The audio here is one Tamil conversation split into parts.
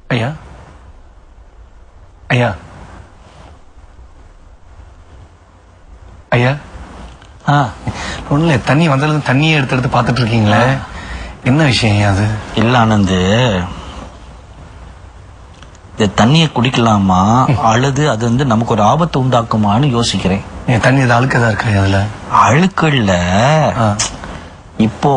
ஐயா ஐயா ஐயா ஆ ஒண்ணும் இல்ல தண்ணி வந்ததுல தண்ணியை எடுத்து எடுத்து பார்த்துட்டு இருக்கீங்களே என்ன விஷயம் ஐயா அது இல்ல ஆனந்து இந்த தண்ணியை குடிக்கலாமா அல்லது அது வந்து நமக்கு ஒரு ஆபத்து உண்டாக்குமான்னு யோசிக்கிறேன் ஏன் தண்ணி அது அழுக்கதா இருக்கா ஐயா அதுல அழுக்கல்ல ஆ. இப்போ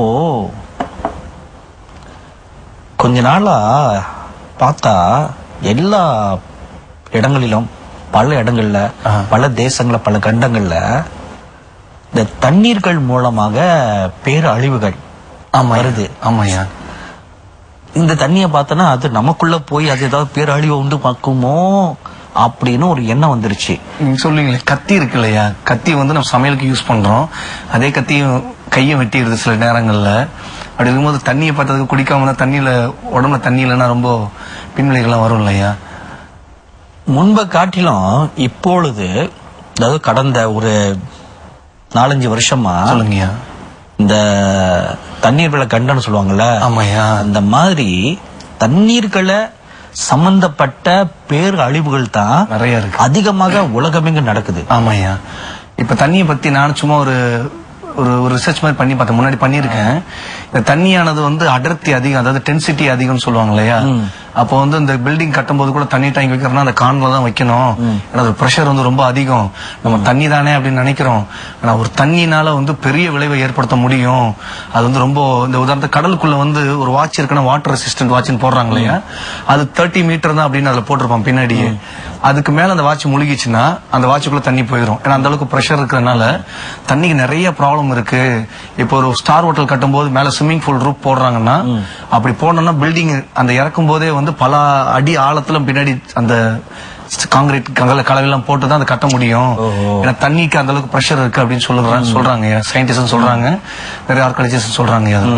கொஞ்ச நாளா பார்த்தா எல்லா இடங்களிலும் பல இடங்கள்ல ஆ. பல தேசங்கள்ல பல கண்டங்கள்ல இந்த தண்ணீர்கள் மூலமாக பேரழிவுகள் ஆமா வருது ஆமா ஐயா இந்த தண்ணியை பார்த்தோன்னா அது நமக்குள்ள போய் அது ஏதாவது பேரழிவை உண்டு பார்க்குமோ அப்படின்னு ஒரு எண்ணம் வந்துருச்சு நீங்க சொல்லுவீங்களே கத்தி இருக்கு இல்லையா கத்தி வந்து நம்ம சமையலுக்கு யூஸ் பண்றோம் அதே கத்தியும் கையும் வெட்டிடுது சில நேரங்கள்ல அப்படி இருக்கும்போது தண்ணியை பார்த்ததுக்கு குடிக்காம இருந்தா தண்ணியில உடம்புல தண்ணி இல்லைன்னா ரொம்ப பின்விளைகள்லாம் வரும் இல்லையா முன்பை காட்டிலும் இப்பொழுது அதாவது கடந்த ஒரு நாலஞ்சு வருஷமா சொல்லுங்கய்யா இந்த தண்ணீர் விலை கண்டன்னு சொல்லுவாங்கல்ல ஆமாய்யா அந்த மாதிரி தண்ணீர்களை சம்பந்தப்பட்ட பேர் அழிவுகள் தான் நிறைய இருக்கு அதிகமாக உலகமெங்க நடக்குது ஆமாய்யா இப்ப தண்ணியை பத்தி நான் சும்மா ஒரு ஒரு ஒரு ரிசர்ச் மாதிரி பண்ணி பார்த்தேன் முன்னாடி பண்ணியிருக்கேன் இந்த தண்ணியானது வந்து அடர்த்தி அதிகம் அதாவது டென்சிட்டி அதிகம்னு சொல்லுவாங்க இல்லையா அப்போ வந்து இந்த பில்டிங் கட்டும்போது கூட தண்ணி டேங்க் வைக்கிறோம்னா அந்த கான்ல தான் வைக்கணும் ஏன்னா அது ப்ரெஷர் வந்து ரொம்ப அதிகம் நம்ம தண்ணி தானே அப்படின்னு நினைக்கிறோம் ஆனா ஒரு தண்ணினால வந்து பெரிய விளைவை ஏற்படுத்த முடியும் அது வந்து ரொம்ப இந்த உதாரணத்துக்கு கடலுக்குள்ள வந்து ஒரு வாட்ச் இருக்குன்னா வாட்டர் ரெசிஸ்டன்ட் வாட்ச்னு போடுறாங்க இல்லையா அது தேர்ட்டி மீட்டர் தான் அப்படின்னு அதுல போட்டிருப்பான் பின்னாடியே அதுக்கு மேல அந்த வாட்ச் முழுகிச்சுன்னா அந்த வாட்சுக்குள்ள தண்ணி போயிடும் ஏன்னா அந்த அளவுக்கு ப்ரெஷர் இருக்கிறதுனால தண்ணிக்கு நிறைய ப்ராப்ளம் இருக்கு இப்போ ஒரு ஸ்டார் ஹோட்டல் கட்டும்போது மேல ஸ்விம்மிங் பூல் ரூப் போடுறாங்கன்னா அப்படி போனோம்னா பில்டிங் அந்த இறக்கும் போதே வந்து பல அடி ஆழத்துல பின்னாடி அந்த காங்கிரீட் கங்கல கலவையெல்லாம் போட்டு தான் அதை கட்ட முடியும் ஏன்னா தண்ணிக்கு அந்த அளவுக்கு ப்ரெஷர் இருக்கு அப்படின்னு சொல்லுறாங்க சொல்றாங்க சயின்டிஸ்ட் சொல்றாங்க நிறைய ஆர்காலஜிஸ்ட் சொல்றாங்க அது.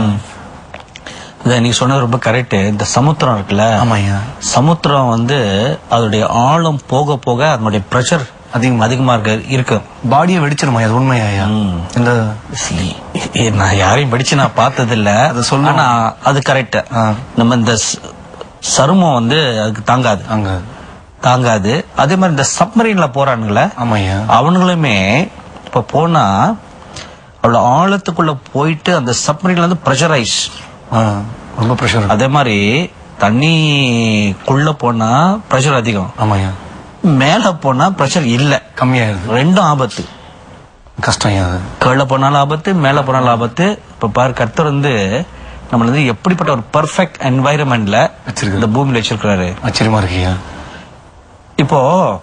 இதை நீ சொன்னது ரொம்ப கரெக்ட் இந்த சமுத்திரம் இருக்குல்ல ஆமாய்யா சமுத்திரம் வந்து அதோடைய ஆழம் போக போக அதனுடைய ப்ரெஷர் அதிகம் அதிகமா இருக்க இருக்கு பாடியை வெடிச்சிருமா அது உண்மையாயா ம். இந்த See, ஏ, நான் யாரையும் படிச்சு நான் பார்த்தது இல்ல அது சொல்லணும். ஆனா அது கரெக்ட் ஆ. நம்ம இந்த ச- சருமம் வந்து அதுக்கு தாங்காது அங்க தாங்காது அதே மாதிரி இந்த சப்மரீன்ல போறானுங்களே ஆமாய்யா அவனுங்களுமே இப்ப போனா அவ்வளவு ஆழத்துக்குள்ள போயிட்டு அந்த சப்மரீன்ல வந்து ப்ரெஷரைஸ் ஆ, ரொம்ப ப்ரெஷர் அதே மாதிரி தண்ணிக்குள்ள போனா ப்ரெஷர் அதிகம் ஆமாய்யா மேல போனா ப்ரெஷர் இல்ல கம்மியாயிருது ரெண்டும் ஆபத்து கஷ்டம் அது கீழே போனாலும் ஆபத்து மேல போனாலும் ஆபத்து இப்ப பாரு கர்த்தர் வந்து நம்மள வந்து எப்படிப்பட்ட ஒரு பெர்ஃபெக்ட் என்வாயரன்மெண்ட்ல வச்சிருக்காரு. இந்த பூமியில வச்சிருக்கிறாரு ஆச்சரியமா இருக்கியா இப்போ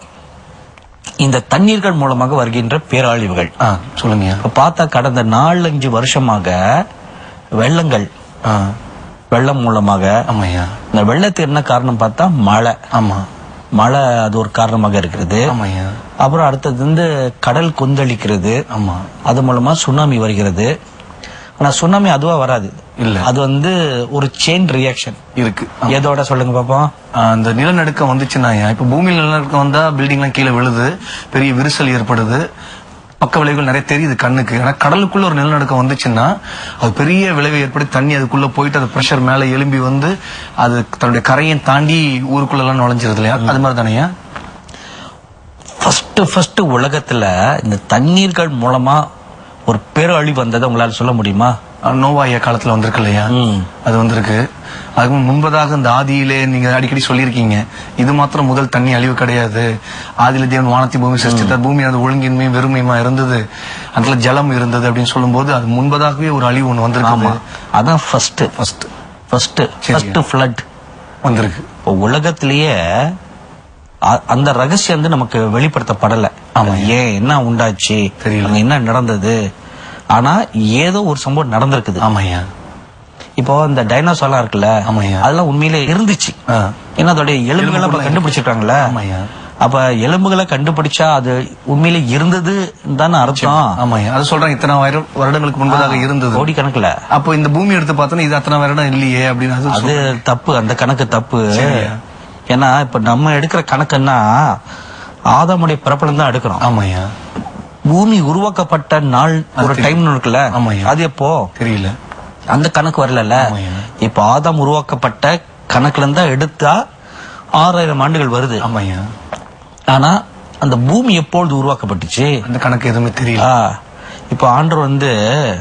இந்த தண்ணீர்கள் மூலமாக வருகின்ற பேரழிவுகள் ஆ சொல்லுங்கய்யா இப்ப பார்த்தா கடந்த நாலஞ்சு வருஷமாக வெள்ளங்கள் ஆ வெள்ளம் மூலமாக ஆமாய்யா இந்த வெள்ளத்துக்கு என்ன காரணம் பார்த்தா மழை ஆமா மழை அது ஒரு காரணமாக இருக்கிறது ஆமாய்யா அப்புறம் அடுத்தது வந்து கடல் கொந்தளிக்கிறது ஆமா அது மூலமா சுனாமி வருகிறது ஆனா சுனாமி அதுவா வராது இல்ல. அது வந்து ஒரு செயின் ரியாக்ஷன் இருக்கு எதோட சொல்லுங்க பாப்போம் ஆ, அந்த நிலநடுக்கம் வந்துச்சுன்னாயா இப்ப பூமியில் நிலநடுக்கம் வந்தா பில்டிங்லாம் கீழே விழுது பெரிய விரிசல் ஏற்படுது பக்க விளைவுகள் நிறைய தெரியுது கண்ணுக்கு ஆனா கடலுக்குள்ள ஒரு நிலநடுக்கம் வந்துச்சுன்னா அது பெரிய விளைவை ஏற்படுத்தி தண்ணி அதுக்குள்ள போயிட்டு அது பிரஷர் மேல எழும்பி வந்து அது தன்னுடைய கரையை தாண்டி ஊருக்குள்ள எல்லாம் நுழைஞ்சிருது இல்லையா அது மாதிரி தானேயா ஃபர்ஸ்ட் ஃபர்ஸ்ட் உலகத்துல இந்த தண்ணீர்கள் மூலமா ஒரு பேரழிவு வந்ததை உங்களால சொல்ல முடியுமா ஆ, நோவாயா காலத்துல வந்திருக்கு இல்லையா ம். அது வந்திருக்கு அதுக்கு முன்பதாக இந்த ஆதியிலே நீங்க அடிக்கடி சொல்லியிருக்கீங்க இது மாத்திரம் முதல் தண்ணி அழிவு கிடையாது ஆதியில தேவன் வானத்தி பூமி சிருஷ்டித்தார் பூமி அது ஒழுங்கின்மையும் வெறுமையுமா இருந்தது அதுல ஜலம் இருந்தது அப்படின்னு சொல்லும்போது அது முன்பதாகவே ஒரு அழிவு ஒண்ணு ஆமா வந்திருக்கு அதான் first first first first flood வந்திருக்கு இப்போ உலகத்திலேயே அ- அந்த ரகசியம் வந்து நமக்கு வெளிப்படுத்தப்படல ஆமா. ஏன் என்ன உண்டாச்சு தெரியல. அங்க என்ன நடந்தது ஆனா ஏதோ ஒரு சம்பவம் நடந்திருக்குது ஆமாய்யா இப்போ இந்த டைனோசார்லாம் இருக்குல்ல ஆமாய்யா. அதெல்லாம் உண்மையிலே இருந்துச்சு ஆ. ஏன்னா அதோடைய எலும்புகளை இப்ப கண்டுபிடிச்சிருக்காங்கல்ல ஆமாய்யா அப்ப எலும்புகளை கண்டுபிடிச்சா அது உண்மையிலே இருந்தது தானே அர்த்தம் ஆமாய்யா அது சொல்றாங்க இத்தனை வரு- வருடங்களுக்கு முன்பதாக இருந்தது கோடி கணக்குல அப்போ இந்த பூமி எடுத்து பார்த்தோன்னா இது அத்தனை வருடம் இல்லையே அப்படின்னு அது அது தப்பு அந்த கணக்கு தப்பு சரியா. ஏன்னா இப்ப நம்ம எடுக்கிற கணக்குன்னா ஆதாமுடைய பிறப்பிலம் தான் எடுக்கிறோம் ஆமாய்யா பூமி உருவாக்கப்பட்ட நாள் ஒரு அது டைம் இருக்குல்ல ஆமாய்யா. அது எப்போ தெரியல அந்த கணக்கு வரல ஆமாய்யா. இப்ப ஆதாம் உருவாக்கப்பட்ட கணக்குல இருந்தா எடுத்தா ஆறாயிரம் ஆண்டுகள் வருது ஆமாய்யா ஆனா அந்த பூமி எப்பொழுது உருவாக்கப்பட்டுச்சு அந்த கணக்கு எதுவுமே தெரியல ஆ, இப்ப ஆண்டவர் வந்து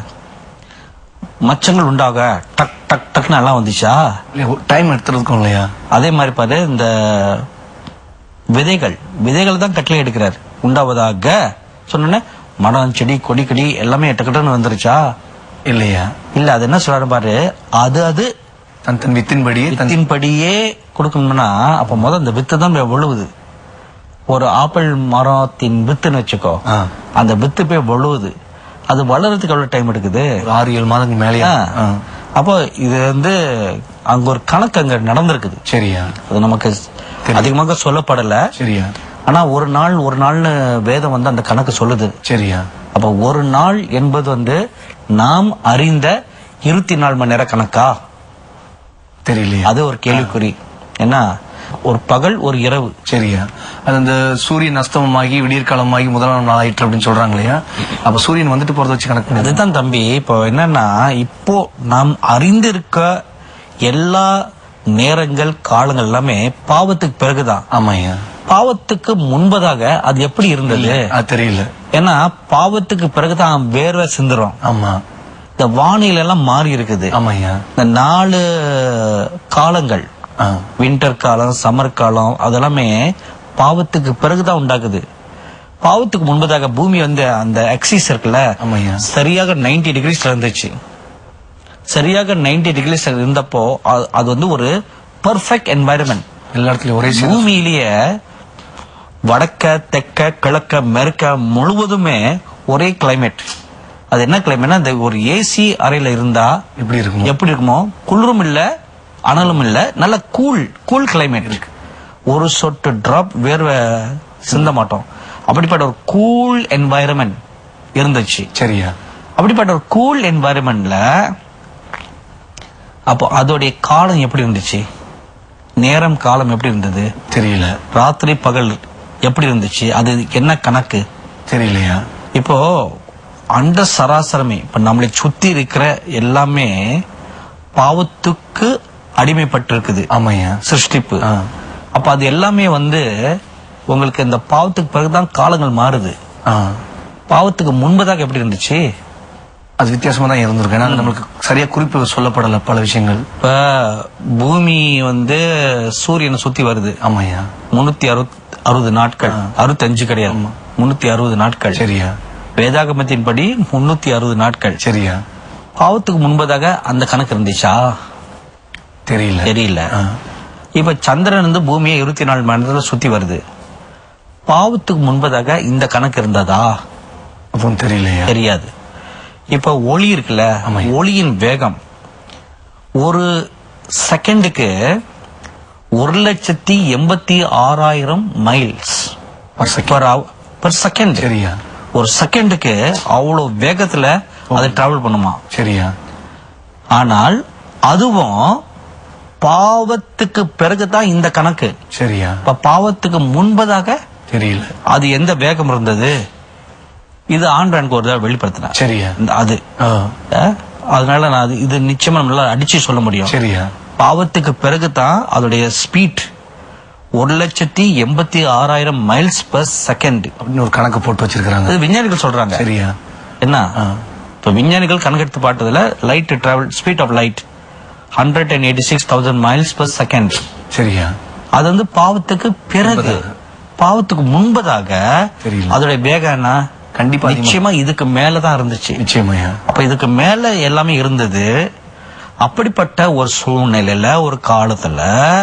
மச்சங்கள் உண்டாக டக் டக் டக்னு எல்லாம் வந்துச்சா டைம் எடுத்துருக்கோம் இல்லையா அதே மாதிரி பாரு இந்த விதைகள் விதைகள் தான் கட்டளை எடுக்கிறார் உண்டாவதாக சொன்னோன்னே மரம் செடி கொடி கொடி எல்லாமே டக்குன்னு வந்துருச்சா இல்லையா இல்ல அது என்ன சொல்றாரு பாரு அது அது தன் தன் வித்தின்படியே தன் வித்தின்படியே கொடுக்கணும்னா அப்ப முதல் இந்த வித்து தான் போய் விழுவுது ஒரு ஆப்பிள் மரத்தின் வித்துன்னு வச்சுக்கோ ஆ. அந்த வித்து போய் விழுவுது அது வளர்றதுக்கு எவ்வளவு டைம் எடுக்குது ஒரு ஆறு ஏழு மாதங்கள் மேலேயா ஆ. அப்போ இது வந்து அங்க ஒரு கணக்கு அங்க நடந்திருக்குது சரியா அது நமக்கு அதிகமாக சொல்லப்படல சரியா ஆனா ஒரு நாள் ஒரு நாள்னு வேதம் வந்து அந்த கணக்கு சொல்லுது சரியா அப்ப ஒரு நாள் என்பது வந்து நாம் அறிந்த இருபத்தி நாலு மணி நேர கணக்கா தெரியலையா அது ஒரு கேள்விக்குறி என்ன ஒரு பகல் ஒரு இரவு சரியா அது அந்த சூரியன் அஸ்தமமாகி விடியற்காலமாகி முதலாம் நாள் ஆயிற்று அப்படின்னு சொல்றாங்க இல்லையா அப்ப சூரியன் வந்துட்டு போறத வச்சு கணக்கு பண்ணுது அதுதான் தம்பி இப்போ என்னன்னா இப்போ நாம் அறிந்திருக்க எல்லா நேரங்கள் காலங்கள் எல்லாமே பாவத்துக்கு பிறகுதான் ஆமாய்யா பாவத்துக்கு முன்பதாக அது எப்படி இருந்தது அது தெரியல ஏன்னா பாவத்துக்கு பிறகுதான் வேர்வை சிந்துறோம் ஆமா இந்த வானிலை எல்லாம் மாறி இருக்குது ஆமாய்யா இந்த நாலு காலங்கள் ஆ. வின்டர் காலம் சம்மர் காலம் அதெல்லாமே பாவத்துக்கு பிறகுதான் உண்டாகுது பாவத்துக்கு முன்பதாக பூமி வந்து அந்த எக்ஸிஸ் இருக்குல்ல ஆமாய்யா சரியாக 90 டிகிரிஸ்ல இருந்துச்சு சரியாக 90 டிகிரிஸ் இருந்தப்போ அ- அது வந்து ஒரு பெர்ஃபெக்ட் என்வாயரன்மெண்ட் எல்லா இடத்துலயும் ஒரே சீ- பூமியிலேயே வடக்க தெற்க கிழக்க மேற்க முழுவதுமே ஒரே கிளைமேட் அது என்ன கிளைமேட்னா அந்த ஒரு ஏசி அறையில இருந்தா எப்படி இருக்கும் எப்படி இருக்குமோ குளிரும் இல்ல அனலும் இல்ல நல்ல கூல் கூல் கிளைமேட் இருக்கு ஒரு சொட்டு டிராப் வேர்வை சிந்த மாட்டோம் அப்படிப்பட்ட ஒரு கூல் என்வாயரன்மெண்ட் இருந்துச்சு சரியா அப்படிப்பட்ட ஒரு கூல் என்வாயரன்மெண்ட்ல அப்போ அதோடைய காலம் எப்படி இருந்துச்சு நேரம் காலம் எப்படி இருந்தது தெரியல ராத்திரி பகல் எப்படி இருந்துச்சு அது என்ன கணக்கு தெரியலையா இப்போ அண்ட சராசரமே இப்ப நம்மளை சுத்தி இருக்கிற எல்லாமே பாவத்துக்கு அடிமைப்பட்டிருக்குது ஆமாய்யா சிருஷ்டிப்பு ஆ. அப்ப அது எல்லாமே வந்து உங்களுக்கு இந்த பாவத்துக்கு பிறகுதான் காலங்கள் மாறுது ஆ. பாவத்துக்கு முன்பதாக எப்படி இருந்துச்சு அது வித்தியாசமா தான் இருந்திருக்கு ஏன்னா நம்மளுக்கு சரியா குறிப்பு சொல்லப்படல பல விஷயங்கள் இப்ப பூமி வந்து சூரியனை சுத்தி வருது ஆமாய்யா முன்னூத்தி அறுபத் அறுபது நாட்கள் அறுபத்தஞ்சு கிடையாது முன்னூத்தி அறுபது நாட்கள் சரியா வேதாகமத்தின்படி முன்னூத்தி அறுபது நாட்கள் சரியா பாவத்துக்கு முன்பதாக அந்த கணக்கு இருந்துச்சா தெரியல தெரியல ஆ. இப்ப சந்திரன் வந்து பூமியை இருபத்தி நாலு மணி நேரத்துல சுத்தி வருது பாவத்துக்கு முன்பதாக இந்த கணக்கு இருந்ததா அப்போ தெரியலையா தெரியாது இப்ப ஒளி இருக்குல்ல ஆமா. ஒளியின் வேகம் ஒரு செகண்டுக்கு ஒரு லட்சத்தி எண்பத்தி ஆறாயிரம் miles Per second. Per second சரியா ஒரு செகண்டுக்கு அவ்வளவு வேகத்துல அது டிராவல் பண்ணுமா சரியா ஆனால் அதுவும் பாவத்துக்கு பிறகுதான் இந்த கணக்கு சரியா இப்ப பாவத்துக்கு முன்பதாக தெரியல அது எந்த வேகம் இருந்தது இது ஆண்டு எனக்கு ஒரு தடவை வெளிப்படுத்தினேன் சரியா இந்த அது ஆ. அஹ், அதனால நான் அது இது நிச்சயமா நம்மளால அடிச்சு சொல்ல முடியும் சரியா பாவத்துக்கு பிறகுதான் அதோடைய ஸ்பீட் ஒரு லட்சத்தி எண்பத்தி ஆறாயிரம் மைல்ஸ் பர் செகண்ட் அப்படின்னு ஒரு கணக்கு போட்டு வச்சிருக்காங்க அது விஞ்ஞானிகள் சொல்றாங்க சரியா என்ன ஆ. இப்ப விஞ்ஞானிகள் கணக்கெடுத்து பார்த்ததுல light travel speed of light hundred and eighty six thousand miles per second சரியா அது வந்து பாவத்துக்கு பிறகு முன்பதாக. பாவத்துக்கு முன்பதாக தெரியல. அதோட வேகம் என்ன கண்டிப்பா அதிகமா- நிச்சயமா இதுக்கு மேலதான் இருந்துச்சு நிச்சயமாய்யா அப்ப இதுக்கு மேல எல்லாமே இருந்தது அப்படிப்பட்ட ஒரு சூழ்நிலையில ஒரு காலத்துல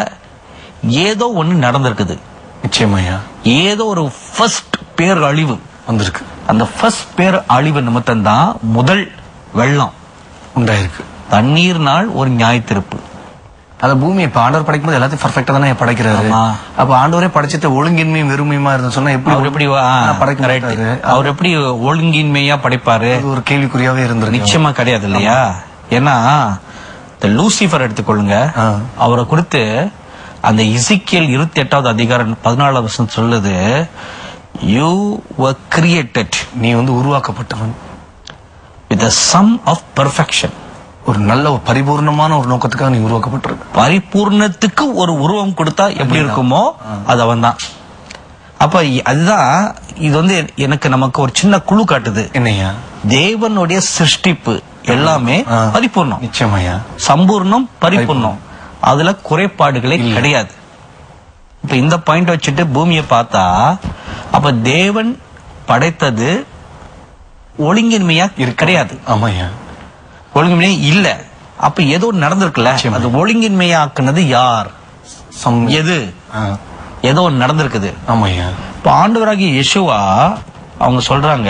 ஏதோ ஒண்ணு நடந்திருக்குது நிச்சயமாய்யா ஏதோ ஒரு ஃபர்ஸ்ட் பேர் அழிவு வந்திருக்கு அந்த ஃபர்ஸ்ட் பேர் அழிவு நிமித்தம் தான் முதல் வெள்ளம் உண்டாயிருக்கு தண்ணீர்னால் ஒரு நியாயத்திருப்பு அந்த பூமி இப்ப ஆண்டவர் படைக்கும் போது எல்லாத்தையும் பர்ஃபெக்டா தானே படைக்கிறாரு ஆமா. அப்ப ஆண்டவரே படைச்சிட்டு ஒழுங்கின்மையும் வெறுமையுமா இருந்து சொன்னா எப்படி அவர் எப்படி ஆ, ஆ, படைக்க correct. மாட்டாரு? அவர் எப்படி ஒழுங்கின்மையா படைப்பாரு அது ஒரு கேள்விக்குறியாவே இருந்திருக்கு நிச்சயமா கிடையாது இல்லையா ஏன்னா இந்த லூசிஃபர் எடுத்துக்கொள்ளுங்க ஆ. அவரை குறித்து அந்த இசிக்கியல் இருபத்தி எட்டாவது அதிகாரம் பதினாலாவது வருஷம் சொல்லுது யூ were கிரியேட்டட் நீ வந்து உருவாக்கப்பட்டவன் வித் சம் ஆஃப் பெர்ஃபெக்ஷன் ஒரு நல்ல ஒரு பரிபூர்ணமான ஒரு நோக்கத்துக்காக நீ உருவாக்கப்பட்டிருக்க பரிபூர்ணத்துக்கு ஒரு உருவம் கொடுத்தா எப்படி இருக்குமோ அது அவன் தான் அப்ப இ- அதுதான் இது வந்து எனக்கு நமக்கு ஒரு சின்ன குழு காட்டுது என்னையா தேவனுடைய சிருஷ்டிப்பு எல்லாமே ஆ. பரிபூர்ணம் நிச்சயமாய்யா சம்பூர்ணம் பரிபூர்ணம் அதுல குறைபாடுகளே கிடையாது இப்ப இந்த பாயிண்ட் வச்சுட்டு பூமியை பார்த்தா அப்ப தேவன் படைத்தது ஒழுங்கின்மையா கிடையாது ஆமாய்யா ஒழுங்கின்மையா இல்ல அப்ப ஏதோ ஒண்ணு நடந்திருக்குல்ல நிச்சயமா. அது ஒழுங்கின்மையாக்குனது யார் சம் எது ஆ, ஏதோ ஒண்ணு நடந்திருக்குது ஆமாய்யா இப்ப ஆண்டவராகிய யெஷுவா அவங்க சொல்றாங்க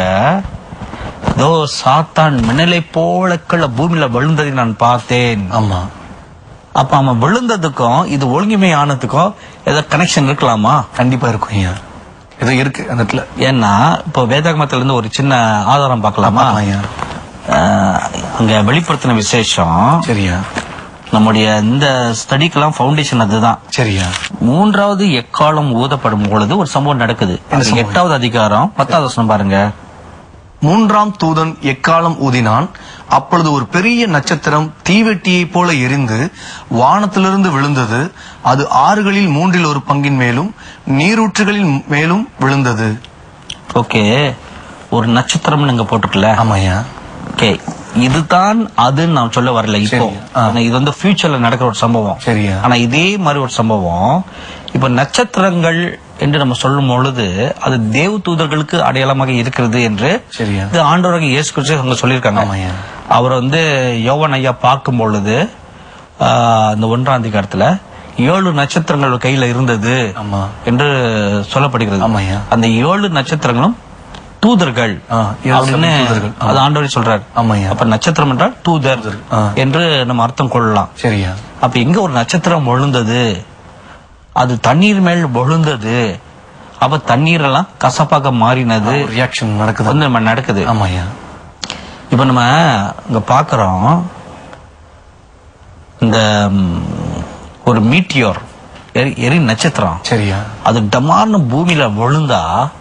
இதோ சாத்தான் மின்னலை போலக்குள்ள பூமியில விழுந்ததை நான் பார்த்தேன் ஆமா அப்ப அவன் விழுந்ததுக்கும் இது ஒழுங்குமை ஆனதுக்கும் ஏதோ கனெக்ஷன் இருக்கலாமா கண்டிப்பா இருக்கும் ஐயா ஏதோ இருக்கு அந்த இடத்துல ஏன்னா இப்போ வேதாகமத்துல இருந்து ஒரு சின்ன ஆதாரம் பார்க்கலாமா ஐயா ஆஹ், அங்க வெளிப்படுத்தின விசேஷம் சரியா நம்முடைய இந்த ஸ்டடிக்கெல்லாம் ஃபவுண்டேஷன் அதுதான் சரியா மூன்றாவது எக்காலம் ஊதப்படும் பொழுது ஒரு சம்பவம் நடக்குது என்ன அது சம்பவம்? எட்டாவது அதிகாரம் பத்தாவது வசனம் பாருங்க மூன்றாம் தூதன் எக்காலம் ஊதினான் அப்பொழுது ஒரு பெரிய நட்சத்திரம் தீவெட்டியைப் போல எரிந்து வானத்திலிருந்து விழுந்தது அது ஆறுகளில் மூன்றில் ஒரு பங்கின் மேலும் நீரூற்றுகளின் மேலும் விழுந்தது ஓகே ஒரு நட்சத்திரம் நீங்க போட்டுக்கல ஆமாய்யா ஓகே இதுதான் அதுன்னு நான் சொல்ல வரல இப்போ சரி. ஆ. ஆனா இது வந்து ஃபியூச்சர்ல நடக்கிற ஒரு சம்பவம் சரியா. ஆனா இதே மாதிரி ஒரு சம்பவம் இப்ப நட்சத்திரங்கள் என்று நம்ம சொல்லும் பொழுது அது தேவ தூதர்களுக்கு அடையாளமாக இருக்கிறது என்று சரியா. இது ஆண்டவராக இயேசு கிறிஸ்து அங்க சொல்லியிருக்காங்க ஆமாய்யா. அவர் வந்து யோவன் ஐயா பார்க்கும் பொழுது ஆ, அந்த ஒன்றாம் அதிகாரத்துல ஏழு நட்சத்திரங்கள் கையில இருந்தது ஆமா. என்று சொல்லப்படுகிறது ஆமாய்யா. அந்த ஏழு நட்சத்திரங்களும் தூதர்கள் ஆ, ஏழு அப்படின்னு தூதர்கள். ஆ. அது ஆண்டவரே சொல்றாரு ஆமாய்யா. அப்ப நட்சத்திரம் என்றால் தூதர் ஆ. என்று நம்ம அர்த்தம் கொள்ளலாம் சரியா அப்ப எங்க ஒரு நட்சத்திரம் விழுந்தது அது தண்ணீர் மேல் விழுந்தது அப்ப தண்ணீர் எல்லாம் கசப்பாக மாறினது ரியாக்ஷன் நடக்குது வந்து நம்ம நடக்குது ஆமாய்யா இப்ப நம்ம இங்க பாக்குறோம் இந்த ம், ஒரு மீட்டியோர் எரி நட்சத்திரம் சரியா அது டமார்னு பூமியில விழுந்தா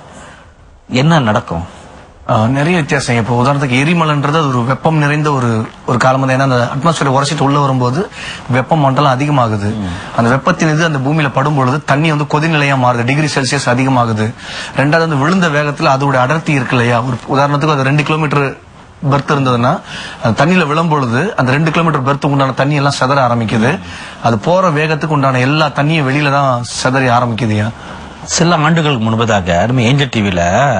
என்ன நடக்கும் ஆ, நிறைய வித்தியாசம் இப்போ உதாரணத்துக்கு எரிமலைன்றது அது ஒரு வெப்பம் நிறைந்த ஒரு ஒரு காலம் தான் ஏன்னா அந்த அட்மாஸ்பியர் உரைச்சிட்டு உள்ள வரும்போது வெப்ப மண்டலம் அதிகமாகுது அந்த வெப்பத்தின் இது அந்த பூமியில படும் பொழுது தண்ணி வந்து கொதிநிலையா மாறுது டிகிரி செல்சியஸ் அதிகமாகுது ரெண்டாவது அந்த விழுந்த வேகத்துல அதோட அடர்த்தி இருக்கு இல்லையா ஒரு உதாரணத்துக்கு அது ரெண்டு கிலோமீட்டர் பெர்த் இருந்ததுன்னா அந்த தண்ணியில விழும் பொழுது அந்த ரெண்டு கிலோமீட்டர் பெர்த்துக்கு உண்டான தண்ணி எல்லாம் செதற ஆரம்பிக்குது அது போற வேகத்துக்கு உண்டான எல்லா தண்ணியும் வெளியில தான் செதறி ஆரம்பிக்குதுயா சில ஆண்டுகளுக்கு முன்பதாக நம்ம ஏஞ்சல் டிவில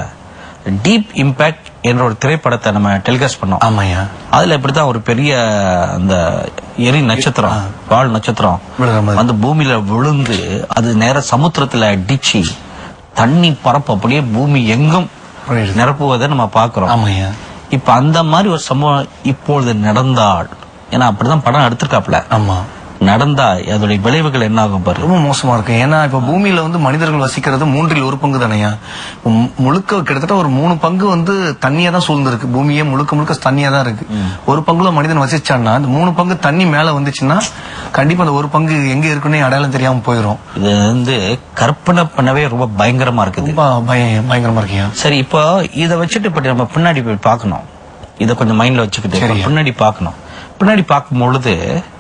டீப் இம்பாக்ட் என்ற ஒரு திரைப்படத்தை நம்ம டெலிகாஸ்ட் பண்ணோம் ஆமாய்யா அதுல இப்படித்தான் ஒரு பெரிய அந்த எரி நட்சத்திரம் வால் நட்சத்திரம் விழுற மாதிரி. வந்து பூமியில விழுந்து அது நேர சமுத்திரத்துல அடிச்சு தண்ணி பரப்பு அப்படியே பூமி எங்கும் புரியுது. நிரப்புவதை நம்ம பாக்குறோம் ஆமாய்யா இப்ப அந்த மாதிரி ஒரு சம்பவம் இப்பொழுது நடந்தால் ஏன்னா அப்படிதான் படம் எடுத்திருக்காப்ல ஆமா நடந்தா அதோடைய விளைவுகள் என்ன ஆகும் பாரு ரொம்ப மோசமா இருக்கு ஏன்னா இப்ப பூமியில வந்து மனிதர்கள் வசிக்கிறது மூன்றில் ஒரு பங்கு தானையா இப்ப மு- முழுக்க கிட்டத்தட்ட ஒரு மூணு பங்கு வந்து தண்ணியா தான் சூழ்ந்திருக்கு பூமியே முழுக்க முழுக்க தண்ணியா தான் இருக்கு ஒரு பங்குல மனிதன் வசிச்சான்னா அந்த மூணு பங்கு தண்ணி மேல வந்துச்சுன்னா கண்டிப்பா அந்த ஒரு பங்கு எங்க இருக்குன்னே அடையாளம் தெரியாம போயிடும் இது வந்து கற்பனை பண்ணவே ரொம்ப பயங்கரமா இருக்குது ரொம்ப பயம் பயங்கரமா இருக்கியா சரி இப்போ இத வச்சுட்டு இப்ப நம்ம பின்னாடி போய் பார்க்கணும் இத கொஞ்சம் மைண்ட்ல வச்சுக்கிட்டு இப்ப சரியா. பின்னாடி பார்க்கணும் பின்னாடி பார்க்கும் பொழுது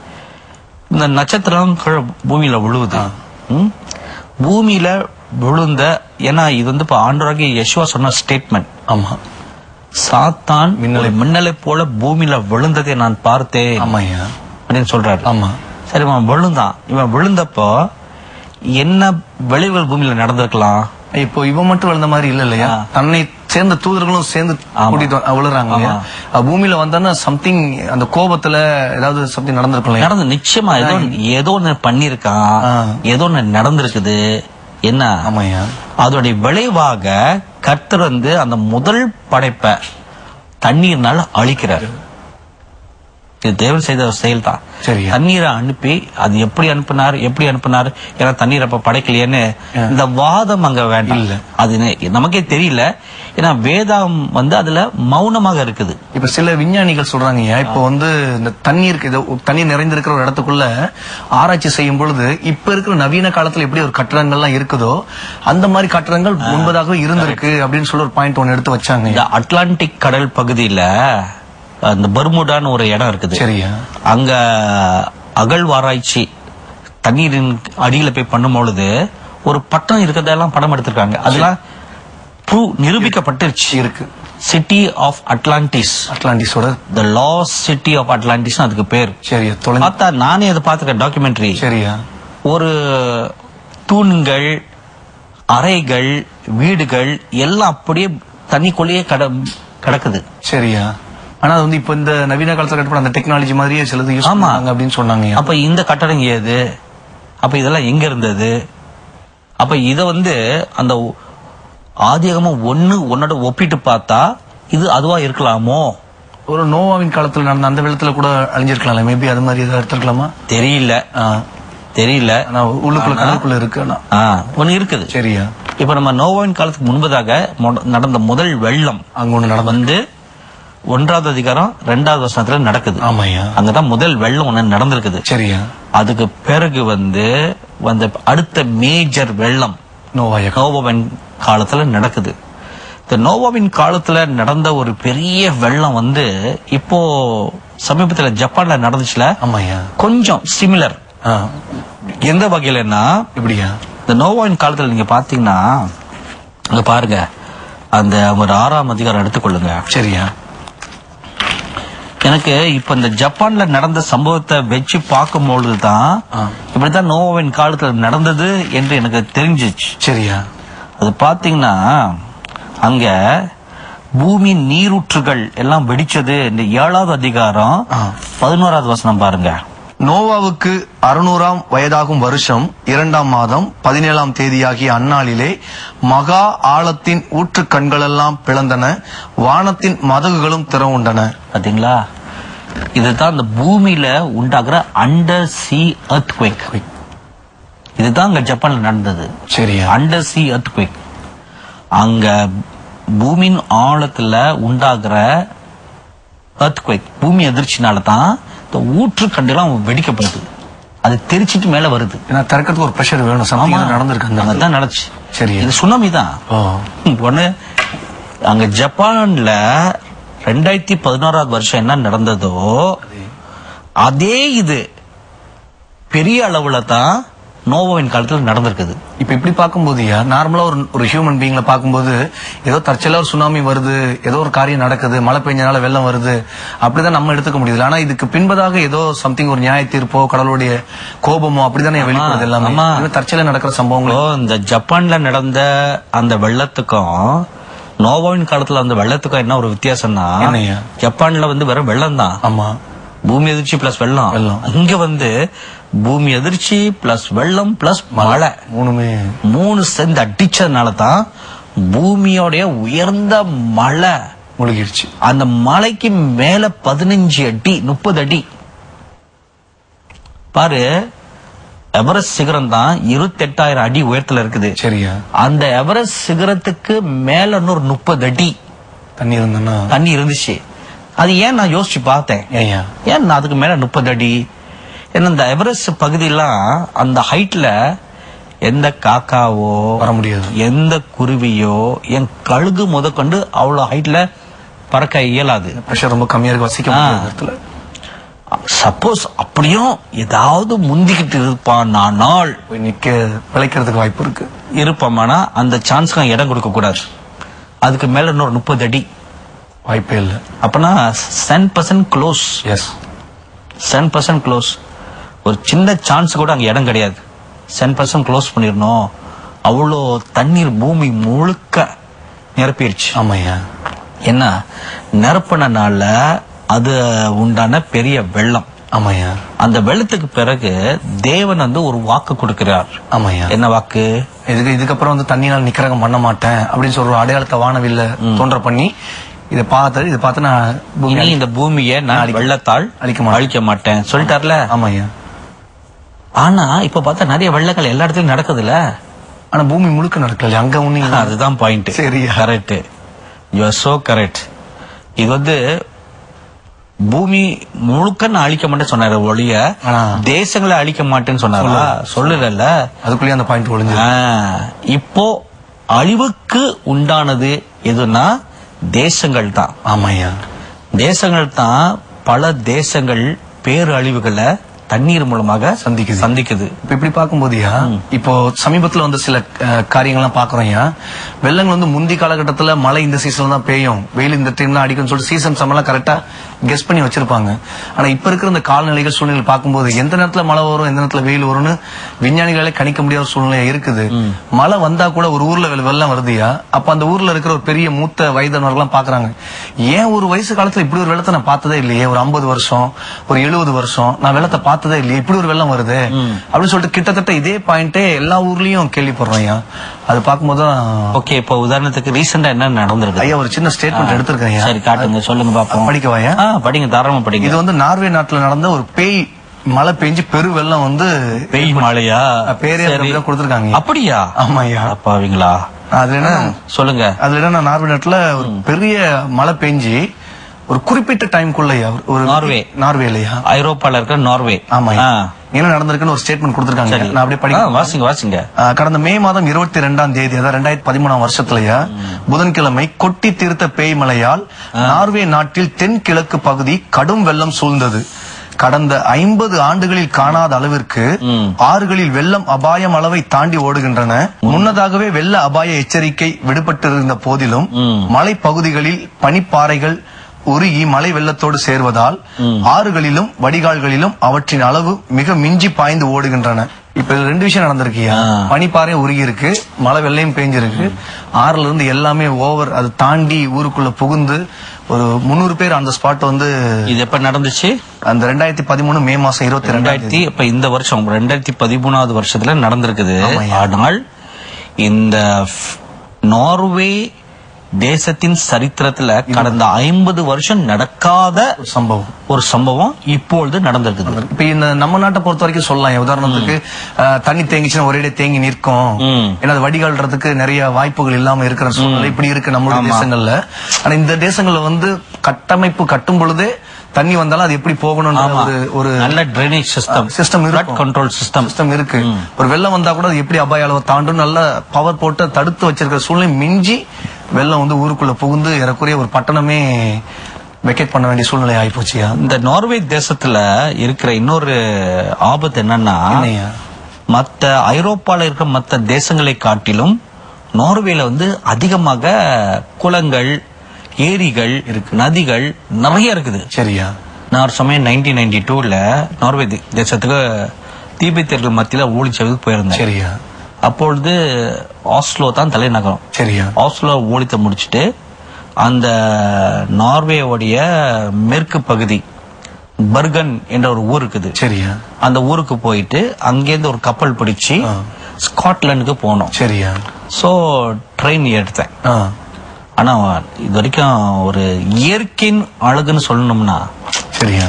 இந்த நட்சத்திரம் கீழே பூமியில விழுவுது ம்? பூமியில விழுந்த ஏன்னா இது வந்து இப்ப ஆண்டவராகிய யெஷுவா சொன்ன ஸ்டேட்மெண்ட் ஆமா சாத்தான் மின்னலை மின்னலை போல பூமியில விழுந்ததை நான் பார்த்தேன் ஆமாய்யா அப்படின்னு சொல்றாரு ஆமா சரி இவன் விழுந்தான் இவன் விழுந்தப்போ என்ன விளைவுகள் பூமியில நடந்திருக்கலாம் இப்போ இவன் மட்டும் விழுந்த மாதிரி இல்ல இல்லையா ஆ. தன்னை சேர்ந்த தூதர்களும் சேர்ந்து ஆமா. கூட்டிட்டு வ- விழுறாங்க இல்லையா ஆமா. அப்ப பூமியில வந்தான்னா சம்திங் அந்த கோபத்துல ஏதாவது சம்திங் நடந்திருக்கும் இல்லையா நடந்து நிச்சயமா ஏதோ ஏதோ ஒண்ணு பண்ணிருக்கான் ஆ. ஏதோ ஒண்ணு நடந்திருக்குது என்ன ஆமாய்யா அதோடைய விளைவாக கர்த்தர் வந்து அந்த முதல் படைப்பை தண்ணீர்னால அழிக்கிறார் இது தேவன் செய்த ஒரு செயல் தான் சரியா. தண்ணீரை அனுப்பி அது எப்படி அனுப்புனார் எப்படி அனுப்புனார் ஏன்னா தண்ணீர் அப்ப படைக்கலையேன்னு இந்த வாதம் அங்க வேண்டாம் இல்ல. அது நெ- நமக்கே தெரியல ஏன்னா வேதம் வந்து அதுல மௌனமாக இருக்குது இப்ப சில விஞ்ஞானிகள் சொல்றாங்க இப்போ வந்து இந்த தண்ணீர் இது தண்ணீர் நிறைந்திருக்கிற ஒரு இடத்துக்குள்ள ஆராய்ச்சி செய்யும் பொழுது இப்ப இருக்கிற நவீன காலத்துல எப்படி ஒரு கட்டடங்கள்லாம் இருக்குதோ அந்த மாதிரி கட்டடங்கள் முன்பதாக இருந்திருக்கு அப்படின்னு சொல்லி ஒரு பாயிண்ட் ஒன்னு எடுத்து வச்சாங்க இந்த அட்லாண்டிக் கடல் பகுதியில அந்த பர்முடான்னு ஒரு இடம் இருக்குது சரியா அங்க அகழ்வாராய்ச்சி தண்ணீரின் அடியில போய் பண்ணும் பொழுது ஒரு பட்டம் இருக்கிறதெல்லாம் படம் எடுத்திருக்காங்க அதெல்லாம் ப்ரூவ் நிரூபிக்கப்பட்டுருச்சு இருக்கு சிட்டி ஆஃப் அட்லாண்டிஸ் அட்லாண்டிஸோட the lost city of Atlantis அதுக்கு பேர் சரியா தொலைஞ்சு பார்த்தா நானே அதை பார்த்துருக்கேன் டாக்குமெண்ட்ரி சரியா ஒரு தூண்கள் அறைகள் வீடுகள் எல்லாம் அப்படியே தண்ணிக்குள்ளேயே கட கிடக்குது சரியா ஆனா அது வந்து இப்ப இந்த நவீன காலத்துல கட்டப்பட அந்த டெக்னாலஜி மாதிரியே சிலது யூஸ் ஆமா. பண்ணாங்க அப்படின்னு சொன்னாங்க அப்ப இந்த கட்டடம் ஏது அப்ப இதெல்லாம் எங்க இருந்தது அப்ப இத வந்து அந்த ஆதிகமா ஒண்ணு ஒன்னோட ஒப்பிட்டு பார்த்தா இது அதுவா இருக்கலாமோ ஒரு நோவாவின் காலத்துல நடந்த அந்த வெள்ளத்துல கூட அழிஞ்சிருக்கலாம்ல மேபி அது மாதிரி ஏதாவது எடுத்திருக்கலாமா தெரியல ஆ. தெரியல ஆனா உள்ளுக்குள்ள கடலுக்குள்ள இருக்கு ஆனா ஆ, ஒண்ணு இருக்குது சரியா இப்ப நம்ம நோவாவின் காலத்துக்கு முன்பதாக மொட- நடந்த முதல் வெள்ளம் அங்க ஒண்ணு நடந்து வந்து ஒன்றாவது அதிகாரம் ரெண்டாவது வருஷத்துல நடக்குது ஆமாய்யா அங்கதான் முதல் வெள்ளம் ஒண்ணு நடந்திருக்குது சரியா அதுக்கு பிறகு வந்து வந்த அடுத்த மேஜர் வெள்ளம் நோவாயா நோவாவின் காலத்துல நடக்குது இந்த நோவாவின் காலத்துல நடந்த ஒரு பெரிய வெள்ளம் வந்து இப்போ சமீபத்துல ஜப்பான்ல நடந்துச்சுல ஆமாய்யா கொஞ்சம் சிமிலர் ஆ. எந்த வகையிலன்னா எப்படியா இந்த நோவாவின் காலத்துல நீங்க பாத்தீங்கன்னா அங்க பாருங்க அந்த ஒரு ஆறாம் அதிகாரம் எடுத்துக்கொள்ளுங்க சரியா எனக்கு இப்ப இந்த ஜப்பான்ல நடந்த சம்பவத்தை வச்சு பார்க்கும் பொழுதுதான் ஆ. இப்படித்தான் நோவாவின் காலத்துல நடந்தது என்று எனக்கு தெரிஞ்சிச்சு சரியா அது பாத்தீங்கன்னா அங்க பூமி நீரூற்றுகள் எல்லாம் வெடிச்சது இந்த ஏழாவது அதிகாரம் ஆ. பதினோராவது வசனம் பாருங்க நோவாவுக்கு அறுநூறாம் வயதாகும் வருஷம் இரண்டாம் மாதம் பதினேழாம் தேதியாகிய அந்நாளிலே மகா ஆழத்தின் ஊற்று கண்களெல்லாம் பிளந்தன வானத்தின் மதகுகளும் திறவுண்டன பாத்தீங்களா இதுதான் இந்த பூமியில உண்டாகிற அண்டர் சி earthquake இதுதான் அங்க ஜப்பான்ல நடந்தது சரியா அண்டர் சி earthquake அங்க பூமியின் ஆழத்துல உண்டாகிற earthquake பூமி அதிர்ச்சினால தான் இந்த ஊற்று கண்டெல்லாம் வெடிக்கப்படுது அது தெரிச்சிட்டு மேல வருது ஏன்னா திறக்கிறதுக்கு ஒரு ப்ரெஷர் வேணும் சமயம் நடந்திருக்கு அந்த இடத்துல. அங்கதான் நடந்துச்சு சரியா. இது சுனாமி தான் ஓ ஒண்ணு அங்க ஜப்பான்ல ரெண்டாயிரத்தி பதினோராவது வருஷம் என்ன நடந்ததோ அதே இது பெரிய அளவுல தான் நோவாவின் காலத்துல நடந்திருக்குது இப்ப இப்படி பார்க்கும்போது நார்மலா ஒரு ஒரு ஹியூமன் பீயிங்ல பார்க்கும்போது ஏதோ தற்செயலா ஒரு சுனாமி வருது ஏதோ ஒரு காரியம் நடக்குது மழை பெஞ்சனால வெள்ளம் வருது அப்படிதான் நம்ம எடுத்துக்க முடியுது ஆனா இதுக்கு பின்பதாக ஏதோ சம்திங் ஒரு நியாய தீர்ப்போ கடவுளுடைய கோபமோ அப்படிதானே வெளிப்படுது எல்லாமே ஆமா. இது தற்செயலா நடக்கிற சம்பவங்கள் இப்போ இந்த ஜப்பான்ல நடந்த அந்த வெள்ளத்துக்கும் நோவாவின் காலத்துல அந்த வெள்ளத்துக்கும் என்ன ஒரு வித்தியாசம்னா என்னய்யா? ஜப்பான்ல வந்து வெறும் வெள்ளம் தான் ஆமா பூமி அதிர்ச்சி பிளஸ் வெள்ளம் வெள்ளம். இங்க வந்து பூமி அதிர்ச்சி பிளஸ் வெள்ளம் பிளஸ் மழை மூணுமே மூணு சேர்ந்து அடிச்சதுனால தான் பூமியோடைய உயர்ந்த மலை முழுகிடுச்சு அந்த மலைக்கு மேல பதினஞ்சு அடி முப்பது அடி பாரு எவரெஸ்ட் சிகரம் தான் இருபத்தெட்டாயிரம் அடி உயரத்துல இருக்குது சரியா அந்த எவரெஸ்ட் சிகரத்துக்கு மேல இன்னொரு முப்பது அடி தண்ணி இருந்தனா தண்ணி இருந்துச்சு அது ஏன் நான் யோசிச்சு பார்த்தேன் ஏயா ஏன் நான் அதுக்கு மேல முப்பது அடி ஏன்னா இந்த எவரெஸ்ட் பகுதியெல்லாம் அந்த ஹைட்ல எந்த காக்காவோ வர முடியாது எந்த குருவியோ என் கழுகு முதற்கொண்டு அவ்வளவு ஹைட்ல பறக்க இயலாது ப்ரெஷர் ரொம்ப கம்மியா இருக்கு வசிக்க ஆ. முடியாத இடத்துல சப்போஸ் அப்படியும் ஏதாவது முந்திக்கிட்டு இருப்பான் நாள் போய் நிக்க பிழைக்கிறதுக்கு வாய்ப்பு இருக்கு இருப்பானா அந்த சான்ஸ்க்கு இடம் கொடுக்க கூடாது அதுக்கு மேல இன்னொரு முப்பது அடி வாய்ப்பே இல்ல அப்பனா cent percent close yes cent percent close ஒரு சின்ன சான்ஸ் கூட அங்க இடம் கிடையாது சென் பர்சன்ட் க்ளோஸ் பண்ணிடணும் அவ்வளோ தண்ணீர் பூமி முழுக்க நிரப்பிடுச்சு ஆமாய்யா என்ன நிரப்பினால அது உண்டான பெரிய வெள்ளம் ஆமாய்யா அந்த வெள்ளத்துக்கு பிறகு தேவன் வந்து ஒரு வாக்கு கொடுக்கிறார் ஆமாய்யா என்ன வாக்கு இதுக்கு இதுக்கப்புறம் வந்து தண்ணியால் நிக்கிறகம் பண்ண மாட்டேன் அப்படின்னு சொல்ற ஒரு அடையாளத்தை வானவில்ல தோன்ற பண்ணி இதை பார்த்து இதை பார்த்து நான் பூமி இனி இந்த பூமியை நான் வெள்ளத்தால் அழிக்க மாட்டேன். அழிக்க மாட்டேன் சொல்லிட்டார்ல ஆமாய்யா ஆனா இப்ப பார்த்தா நிறைய வெள்ளங்கள் எல்லா இடத்துலயும் நடக்குதுல்ல ஆனா பூமி முழுக்க நடக்கல அங்க ஒண்ணு இங்க ஒண்ணு. அதுதான் பாயிண்ட் சரியா. Correct you are so correct இது வந்து பூமி முழுக்க நான் அழிக்க மாட்டேன்னு சொன்னாரு ஒழிய ஆனா. தேசங்களை அழிக்க மாட்டேன்னு சொன்னாரா சொல்லல அதுக்குள்ளேயே அந்த பாயிண்ட் ஒளிஞ்சு இப்போ அழிவுக்கு உண்டானது எதுனா தேசங்கள் தான் ஆமாய்யா தேசங்கள் தான் பல தேசங்கள் பேரழிவுகளை தண்ணீர் மூலமாக சந்திக்குது. சந்திக்குது இப்ப இப்படி பார்க்கும்போதுயா இப்போ சமீபத்துல வந்து சில அஹ், காரியங்கள்லாம் பாக்குறோம்யா வெள்ளங்கள் வந்து முந்தி காலகட்டத்துல மழை இந்த சீசன்ல தான் பெய்யும் வெயில் இந்த டைம் தான் அடிக்கும்னு சொல்லிட்டு சீசன் சமெல்லாம் கரெக்டா கெஸ் பண்ணி வச்சிருப்பாங்க ஆனா இப்ப இருக்கிற இந்த காலநிலைகள் சூழ்நிலை பார்க்கும்போது எந்த நேரத்துல மழை வரும் எந்த நேரத்துல வெயில் வரும்னு விஞ்ஞானிகளாலே கணிக்க முடியாத சூழ்நிலை இருக்குது மழை வந்தா கூட ஒரு ஊர்ல வெள்ள- வெள்ளம் வருதுயா அப்ப அந்த ஊர்ல இருக்கிற ஒரு பெரிய மூத்த வயதானவர்கள்லாம் பாக்குறாங்க ஏன் ஒரு வயசு காலத்துல இப்படி ஒரு வெள்ளத்தை நான் பார்த்ததே இல்லையே ஒரு 50 வருஷம் ஒரு எழுபது வருஷம் நான் வெள்ளத்தை பார்த்ததே இல்லையே இப்படி ஒரு வெள்ளம் வருது அப்படின்னு சொல்லிட்டு கிட்டத்தட்ட இதே பாயிண்டே எல்லா ஊர்லயும் கேள்விப்படுறோம் ஐயா அது பார்க்கும்போது தான் ஓகே இப்போ உதாரணத்துக்கு ரீசெண்டா என்ன நடந்திருக்கு ஐயா ஒரு சின்ன ஸ்டேட்மெண்ட் எடுத்திருக்கேன் ஐயா சரி காட்டுங்க சொல்லுங்க பாப்போம் படிக்கவாயா ஆ, படிங்க தாராளமா படிங்க இது வந்து நார்வே நாட்டுல நடந்த ஒரு பேய் மழை பெஞ்சு பெரு வெள்ளம் வந்து வெய் மழையா பேரே சரி. அப்படிதான் கொடுத்திருக்காங்க அப்படியா ஆமா ஐயா அப்பாவீங்களா அதுல என்ன சொல்லுங்க அதுல என்ன நார்வே நாட்டுல ஒரு பெரிய மழை பெஞ்சு ஒரு குறிப்பிட்ட டைம்குள்ளயா ஒரு நார்வே. நார்வே இல்லையா ஐரோப்பால இருக்கிற நார்வே ஆமா ஆ. என்ன நடந்திருக்குன்னு ஒரு ஸ்டேட்மெண்ட் கொடுத்திருக்காங்க சரி நான் அப்படியே ஆ, படிக்க வாசிங்க வாசிங்க ஆஹ் கடந்த மே மாதம் இருபத்தி ரெண்டாம் தேதி அதாவது ரெண்டாயிரத்தி பதிமூணாம் வருஷத்துலயா புதன்கிழமை கொட்டி தீர்த்த பேய் மழையால் நார்வே நாட்டில் தென்கிழக்கு பகுதி கடும் வெள்ளம் சூழ்ந்தது கடந்த ஐம்பது ஆண்டுகளில் காணாத அளவிற்கு ம். ஆறுகளில் வெள்ளம் அபாயம் அளவை தாண்டி ஓடுகின்றன முன்னதாகவே வெள்ள அபாய எச்சரிக்கை விடுபட்டிருந்த போதிலும் ம். மலைப்பகுதிகளில் பனிப்பாறைகள் உருகி மழை வெள்ளத்தோடு சேர்வதால் ஆறுகளிலும் வடிகால்களிலும் அவற்றின் அளவு மிக மிஞ்சி பாய்ந்து ஓடுகின்றன இப்ப இதுல ரெண்டு விஷயம் நடந்திருக்கியா ஆ. பனிப்பாறை உருகி இருக்கு மழை வெள்ளையும் பெஞ்சிருக்கு ஆறுல இருந்து எல்லாமே ஓவர் அது தாண்டி ஊருக்குள்ள புகுந்து ஒரு முந்நூறு பேர் அந்த ஸ்பாட் வந்து இது எப்ப நடந்துச்சு அந்த ரெண்டாயிரத்தி பதிமூணு மே மாசம் இருபத்தி ரெண்டாயிரத்தி ரெண்டாயிரத்தி இப்ப இந்த வருஷம் ரெண்டாயிரத்தி பதிமூணாவது வருஷத்துல நடந்திருக்குது ஆமாய்யா. ஆனால் இந்த ஃப்- நார்வே தேசத்தின் சரித்திரத்துல கடந்த ஐம்பது வருஷம் நடக்காத சம்பவம் ஒரு சம்பவம் இப்பொழுது நடந்திருக்குது இப்ப இந்த நம்ம நாட்டை பொறுத்த வரைக்கும் சொல்லலாம் உதாரணத்துக்கு அஹ், தண்ணி தேங்கிச்சுன்னா ஒரே தேங்கி நிற்கும் ம். ஏன்னா அது வடிகால்றதுக்கு நிறைய வாய்ப்புகள் இல்லாம இருக்கிற சூழ்நிலை இப்படி இருக்கு நம்மளுடைய ஆமா. தேசங்கள்ல ஆனா இந்த தேசங்கள்ல வந்து கட்டமைப்பு கட்டும் பொழுதே தண்ணி வந்தாலும் அது எப்படி போகணும்ன்ற ஆமா. ஒரு ஒரு நல்ல ட்ரைனேஜ் சிஸ்டம் சிஸ்டம் ஃப்ளட் இருக்கும் கண்ட்ரோல் சிஸ்டம் சிஸ்டம் இருக்கு ஒரு வெள்ளம் வந்தா கூட அது எப்படி அபாய அளவு தாண்டும் நல்ல பவர் போட்டு தடுத்து வச்சிருக்கிற சூழ்நிலை மிஞ்சி வெள்ளம் வந்து ஊருக்குள்ள புகுந்து ஏறக்குறைய ஒரு பட்டணமே வெக்கேட் பண்ண வேண்டிய சூழ்நிலை ஆயிப்போச்சியா இந்த நார்வே தேசத்துல இருக்கிற இன்னொரு ஆபத்து என்னன்னா என்னய்யா? மத்த ஐரோப்பால இருக்கிற மத்த தேசங்களை காட்டிலும் நார்வேல வந்து அதிகமாக குளங்கள் ஏரிகள் நதிகள் நிறைய இருக்குது சரியா நான் ஒரு சமயம் நைன்டீன் நைன்டி டூல நார்வே தே- தேசத்துக்கு தீபத்தியர்கள் மத்தியில ஊழிச்சதுக்கு போயிருந்தேன் சரியா அப்பொழுது ஆஸ்லோ தான் தலைநகரம் சரியா ஆஸ்லோ ஊழித்த முடிச்சிட்டு அந்த நார்வேவுடைய மேற்கு பகுதி பர்கன் என்ற ஒரு ஊர் இருக்குது சரியா அந்த ஊருக்கு போயிட்டு அங்கேருந்து ஒரு கப்பல் பிடிச்சு ஆ. ஸ்காட்லாண்டுக்கு போனோம் சரியா சோ ட்ரெயின் எடுத்தேன் ஆ ஆனா இது வரைக்கும் ஒரு இயற்கையின் அழகுன்னு சொல்லணும்னா சரியா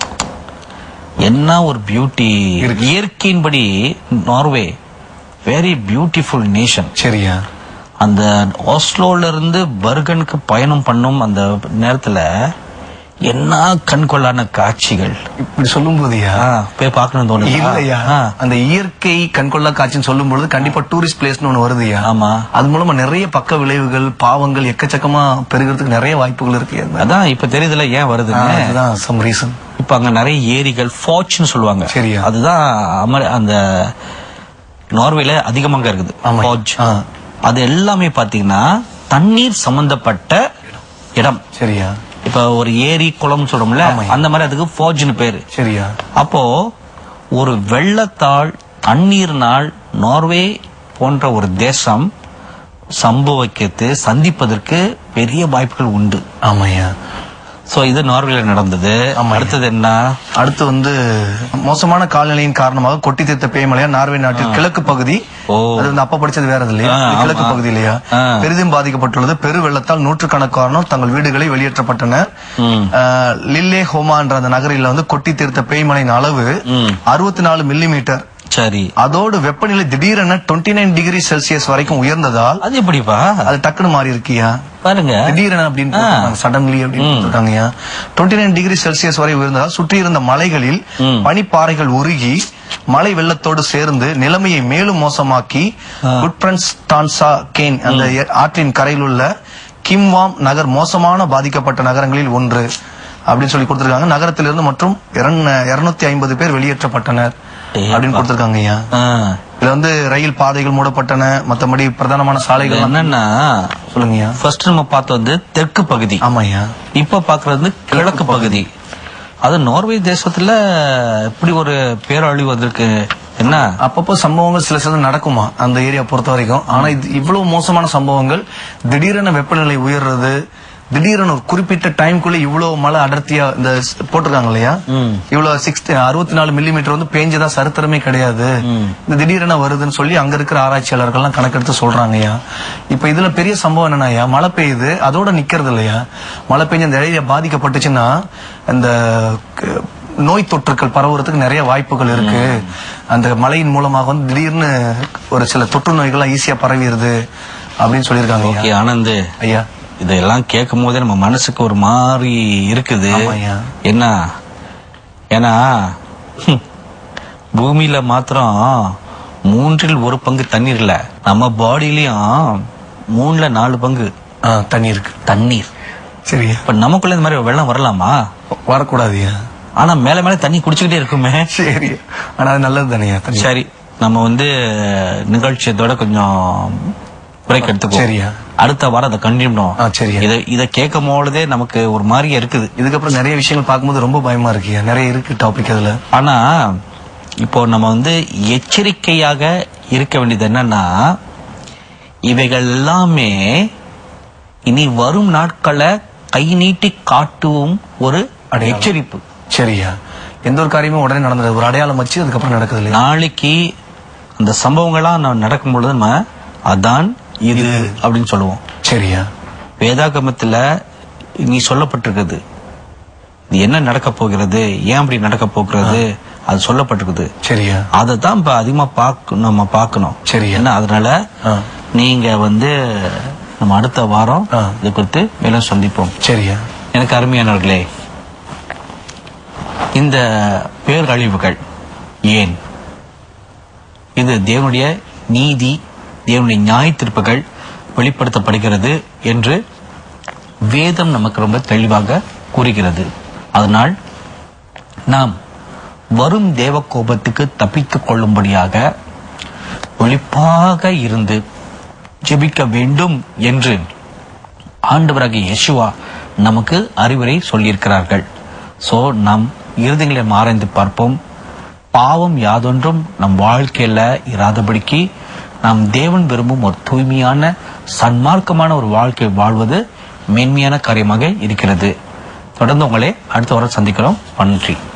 என்ன ஒரு பியூட்டி இயற்கையின்படி நார்வே வெரி பியூட்டிஃபுல் நேஷன் சரியா அந்த ஆஸ்லோல இருந்து பர்கனுக்கு பயணம் பண்ணும் அந்த நேரத்துல என்ன கண்கொள்ளான காட்சிகள் இப்படி சொல்லும் போதுயா ஆ, போய் பார்க்கணும் தோணுது இல்லையா அந்த இயற்கை கண்கொள்ளா காட்சின்னு சொல்லும் பொழுது கண்டிப்பா டூரிஸ்ட் பிளேஸ்னு ஒண்ணு வருதுயா ஆமா அது மூலமா நிறைய பக்க விளைவுகள் பாவங்கள் எக்கச்சக்கமா பெருகிறதுக்கு நிறைய வாய்ப்புகள் இருக்கு அதான் இப்ப தெரியுதுல ஏன் வருதுன்னு அதுதான் சம் ரீசன் இப்ப அங்க நிறைய ஏரிகள் ஃபாட்ச்னு சொல்லுவாங்க சரியா. அதுதான் அமர் அந்த நார்வேல அதிகமாக இருக்குது ஆமா. ஃபாட்ச் ஆ. அது எல்லாமே பாத்தீங்கன்னா தண்ணீர் சம்பந்தப்பட்ட இடம் சரியா இப்ப ஒரு ஏரி குளம் சொல்றோம்ல ஆமாய்யா. அந்த மாதிரி அதுக்கு ஃபாட்ச்னு பேரு சரியா அப்போ ஒரு வெள்ளத்தால் தண்ணீர்னால் நார்வே போன்ற ஒரு தேசம் சம்பவிக்கிறது சந்திப்பதற்கு பெரிய வாய்ப்புகள் உண்டு ஆமாய்யா சோ இது நார்வேல நடந்தது ஆமாய்யா. அடுத்தது என்ன அடுத்து வந்து மோசமான காலநிலையின் காரணமாக கொட்டி தீர்த்த பேய்மலையா நார்வே நாட்டில் கிழக்கு பகுதி ஓ. அது வந்து அப்ப படிச்சது வேற இல்லையா ஆ, இது கிழக்கு ஆமா. பகுதி இல்லையா ஆ. பெரிதும் பாதிக்கப்பட்டுள்ளது பெரு வெள்ளத்தால் நூற்றுக்கணக்கானோர் தங்கள் வீடுகளை வெளியேற்றப்பட்டனர் ம். ஆஹ், லில்லே ஹோமா என்ற அந்த நகரில் வந்து கொட்டி தீர்த்த பேய்மலையின் அளவு ம். அறுபத்தி நாலு மில்லிமீட்டர் சரி அதோடு வெப்பநிலை திடீரென 29 நைன் டிகிரி செல்சியஸ் வரைக்கும் உயர்ந்ததால் அது எப்படிப்பா அது டக்குன்னு மாறி இருக்கியா பாருங்க திடீரென அப்படின்னு சடன்லி அப்படின்னு போட்டிருக்காங்கய்யா டுவெண்ட்டி நைன் டிகிரி செல்சியஸ் வரை உயர்ந்ததால் சுற்றி இருந்த மலைகளில் ம். பனிப்பாறைகள் உருகி மழை வெள்ளத்தோடு சேர்ந்து நிலைமையை மேலும் மோசமாக்கி குட்பிரன்ஸ் டான்சா கேன் அந்த ஏ- ஆற்றின் கரையில் உள்ள கிம்வாம் நகர் மோசமான பாதிக்கப்பட்ட நகரங்களில் ஒன்று அப்படின்னு சொல்லி கொடுத்திருக்காங்க நகரத்திலிருந்து மற்றும் இருநூத்தி ஐம்பது பேர் வெளியேற்றப்பட்டனர் அப்படின்னு கொடுத்திருக்காங்க ஐயா ஆ. இதுல வந்து ரயில் பாதைகள் மூடப்பட்டன மத்தபடி பிரதானமான இது சாலைகள் என்னன்னா சொல்லுங்க ஐயா ஃபர்ஸ்ட் நம்ம பார்த்தது வந்து தெற்கு பகுதி ஆமா ஐயா இப்ப பாக்குறது வந்து கிழக்கு பகுதி அது நார்வே தேசத்துல இப்படி ஒரு பேரழிவு வந்திருக்கு என்ன அப்பப்போ சம்பவங்கள் சில சில நடக்குமா அந்த ஏரியா பொறுத்த வரைக்கும் ஆனா இது இவ்வளவு மோசமான சம்பவங்கள் திடீரென வெப்பநிலை உயர்றது திடீரென ஒரு குறிப்பிட்ட டைம்குள்ள இவ்வளவு மழை அடர்த்தியா இந்த ஸ்- போட்டிருக்காங்க இல்லையா ம். இவ்வளவு சிக்ஸ்டி அறுபத்தி நாலு மில்லிமீட்டர் வந்து பேஞ்சதா சரித்திரமே கிடையாது இந்த திடீரென வருதுன்னு சொல்லி அங்க இருக்கிற ஆராய்ச்சியாளர்கள்லாம் கணக்கெடுத்து சொல்றாங்கய்யா இப்ப இதுல பெரிய சம்பவம் என்னன்னாயா மழை பெய்யுது அதோட நிக்கிறது இல்லையா மழை பெஞ்சு அந்த ஏரியா பாதிக்கப்பட்டுச்சுன்னா அந்த க- நோய் தொற்றுக்கள் பரவுறதுக்கு நிறைய வாய்ப்புகள் இருக்கு அந்த மழையின் மூலமாக வந்து திடீர்னு ஒரு சில தொற்று நோய்கள்லாம் ஈஸியா பரவிடுது அப்படின்னு சொல்லியிருக்காங்க ஐயா. ஓகே ஆனந்த் ஐயா இதெல்லாம் கேட்கும் போதே நம்ம மனசுக்கு ஒரு மாதிரி இருக்குது ஆமாய்யா. என்ன ஏன்னா ஹம், பூமியில மாத்திரம் மூன்றில் ஒரு பங்கு தண்ணீர் இல்ல நம்ம பாடியிலயும் மூணுல நாலு பங்கு ஆ, தண்ணி இருக்கு தண்ணீர் சரியா இப்ப நமக்குள்ள இந்த மாதிரி வெள்ளம் வரலாமா வரக்கூடாதுயா ஆனா மேல மேல தண்ணி குடிச்சுக்கிட்டே இருக்குமே சரி ஆனா அது நல்லது தானேயா தண்ணி சரி நம்ம வந்து நிகழ்ச்சியத்தோட கொஞ்சம் பிரேக் எடுத்துக்கோ சரியா. அடுத்த வாரம் அதை கண்டினியூ ஆ, சரியா. இதை இதை கேட்கும் பொழுதே நமக்கு ஒரு மாதிரியா இருக்குது இதுக்கப்புறம் நிறைய விஷயங்கள் பார்க்கும்போது ரொம்ப பயமா இருக்குயா நிறைய இருக்கு டாபிக் அதுல ஆனா இப்போ நம்ம வந்து எச்சரிக்கையாக இருக்க வேண்டியது என்னன்னா இவைகள் எல்லாமே இனி வரும் நாட்களை கை நீட்டி காட்டும் ஒரு அடையாளம். எச்சரிப்பு சரியா எந்த ஒரு காரியமும் உடனே நடந்தது ஒரு அடையாளம் வச்சு அதுக்கப்புறம் நடக்குது இல்லையா நாளைக்கு அந்த சம்பவங்கள்லாம் நம்ம நடக்கும் பொழுது நம்ம அதான் இது அப்படின்னு சொல்லுவோம் சரியா வேதாகமத்துல நீ சொல்லப்பட்டிருக்குது இது என்ன நடக்க போகிறது ஏன் அப்படி நடக்க போகிறது அது சொல்லப்பட்டிருக்குது சரியா அதை தான் இப்ப அதிகமா பார்க்க நம்ம பார்க்கணும் சரியா. என்ன அதனால ஆ. நீங்க வந்து நம்ம அடுத்த வாரம் ஆ. இது குறித்து மேலும் சந்திப்போம் சரியா எனக்கு அருமையானவர்களே இந்த பேரழிவுகள் ஏன் இது தேவனுடைய நீதி தேவனுடைய நியாய தீர்ப்புகள் வெளிப்படுத்தப்படுகிறது என்று வேதம் நமக்கு ரொம்ப தெளிவாக கூறுகிறது அதனால் நாம் வரும் தேவ கோபத்துக்கு தப்பித்துக் கொள்ளும்படியாக ஒளிப்பாக இருந்து ஜெபிக்க வேண்டும் என்று ஆண்டவராகிய யெஷுவா நமக்கு அறிவுரை சொல்லியிருக்கிறார்கள் சோ நாம் இருதயங்களை ஆராய்ந்து பார்ப்போம் பாவம் யாதொன்றும் நம் வாழ்க்கையில இராதபடிக்கு நாம் தேவன் விரும்பும் ஒரு தூய்மையான சன்மார்க்கமான ஒரு வாழ்க்கை வாழ்வது மேன்மையான காரியமாக இருக்கிறது தொடர்ந்து உங்களை அடுத்த வாரம் சந்திக்கிறோம் நன்றி